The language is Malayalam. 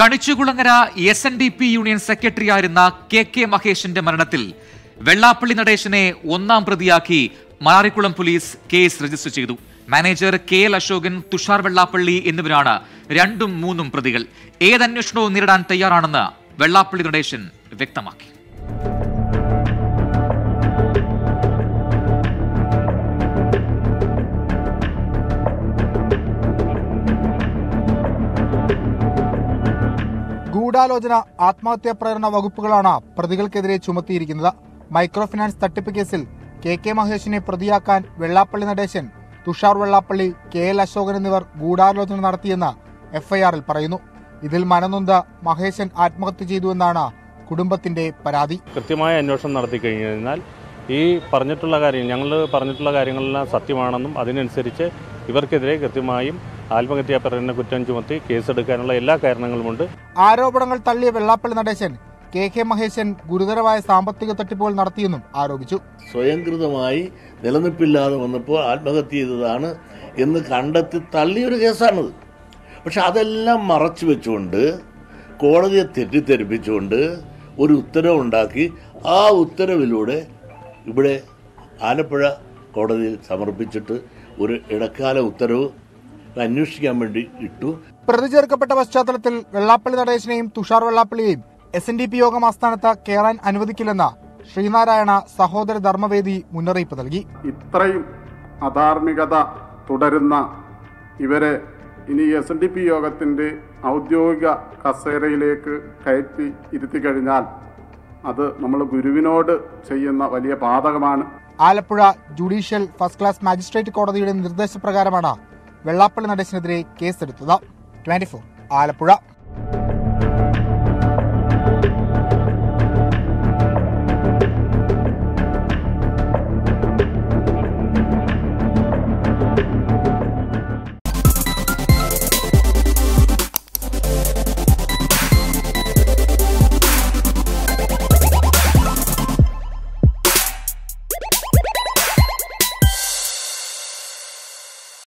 കണിച്ചുകുളങ്ങര S N D P union സെക്രട്ടറിയായിരുന്ന കെ കെ മഹേഷിന്റെ മരണത്തിൽ വെള്ളാപ്പള്ളി നടേശനെ ഒന്നാം പ്രതിയാക്കി മാറിക്കുളം പോലീസ് കേസ് രജിസ്റ്റർ ചെയ്തു manager K L Ashokan Thushar Vellappally എന്നിവരാണ് രണ്ടും മൂന്നും പ്രതികൾ ഏതന്വേഷണവും നേരിടാൻ തയ്യാറാണെന്ന് വെള്ളാപ്പള്ളി നടേശൻ വ്യക്തമാക്കി ഗൂഢാലോചന ആത്മഹത്യാ പ്രേരണ വകുപ്പുകളാണ് പ്രതികൾക്കെതിരെ ചുമത്തിയിരിക്കുന്നത് മൈക്രോ ഫിനാൻസ് തട്ടിപ്പ് കേസിൽ കെ കെ മഹേഷിനെ പ്രതിയാക്കാൻ വെള്ളാപ്പള്ളി നടേശൻ തുഷാർ വെള്ളാപ്പള്ളി കെ എൽ അശോകൻ എന്നിവർ ഗൂഢാലോചന നടത്തിയെന്ന് എഫ്ഐആറിൽ പറയുന്നു ഇതിൽ മനനൊന്ത മഹേശൻ ആത്മഹത്യ ചെയ്തുവെന്നാണ് കുടുംബത്തിന്റെ പരാതി കൃത്യമായ അന്വേഷണം നടത്തി കഴിഞ്ഞാൽ ഈ പറഞ്ഞിട്ടുള്ള കാര്യം ഞങ്ങൾ പറഞ്ഞിട്ടുള്ള കാര്യങ്ങളെല്ലാം സത്യമാണെന്നും അതിനനുസരിച്ച് ഇവർക്കെതിരെ കൃത്യമായും ആത്മഹത്യാ പ്രേരണ കുറ്റം ചുമത്തി കേസെടുക്കാനുള്ള എല്ലാ കാരണങ്ങളുമുണ്ട് ആരോപണങ്ങൾ തള്ളിയ വെള്ളാപ്പള്ളി നടേശൻ കെ കെ മഹേശൻ ഗുരുതരമായ സാമ്പത്തിക തട്ടിപ്പുകൾ നടത്തിയെന്നും ആരോപിച്ചു സ്വയംകൃതമായി നിലനിൽപ്പില്ലാതെ വന്നപ്പോൾ ആത്മഹത്യ ചെയ്തതാണ് എന്ന് കണ്ടെത്തി തള്ളിയൊരു കേസാണിത് പക്ഷെ അതെല്ലാം മറച്ചു വെച്ചുകൊണ്ട് കോടതിയെ തെറ്റിദ്ധരിപ്പിച്ചുകൊണ്ട് ഒരു ഉത്തരവുണ്ടാക്കി ആ ഉത്തരവിലൂടെ ഇവിടെ ആലപ്പുഴ കോടതിയിൽ സമർപ്പിച്ചിട്ട് ഒരു ഇടക്കാല ഉത്തരവ് അന്വേഷിക്കാൻ വേണ്ടി ഇട്ടു പ്രതി ചേർക്കപ്പെട്ട പശ്ചാത്തലത്തിൽ വെള്ളാപ്പള്ളി നടേശനെയും തുഷാർ വെള്ളാപ്പള്ളിയെയും എസ് എൻ ഡി പി യോഗം ആസ്ഥാനത്ത് കയറാൻ അനുവദിക്കില്ലെന്ന് ശ്രീനാരായണ സഹോദര ധർമ്മവേദി മുന്നറിയിപ്പ് നൽകി ഇത്രയും അധാർമികത തുടരുന്ന ഇവരെ ഇനി എസ് എൻ ഡി പി യോഗത്തിൻ്റെ ഔദ്യോഗിക കസേരയിലേക്ക് കയറ്റി ഇരുത്തി കഴിഞ്ഞാൽ അത് നമ്മൾ ഗുരുവിനോട് ചെയ്യുന്ന വലിയ പാതകമാണ് Alappuzha judicial first class magistrate കോടതിയുടെ നിർദ്ദേശപ്രകാരമാണ് വെള്ളാപ്പള്ളി നടേശനെതിരെ കേസെടുത്തത് ട്വന്റി ആലപ്പുഴ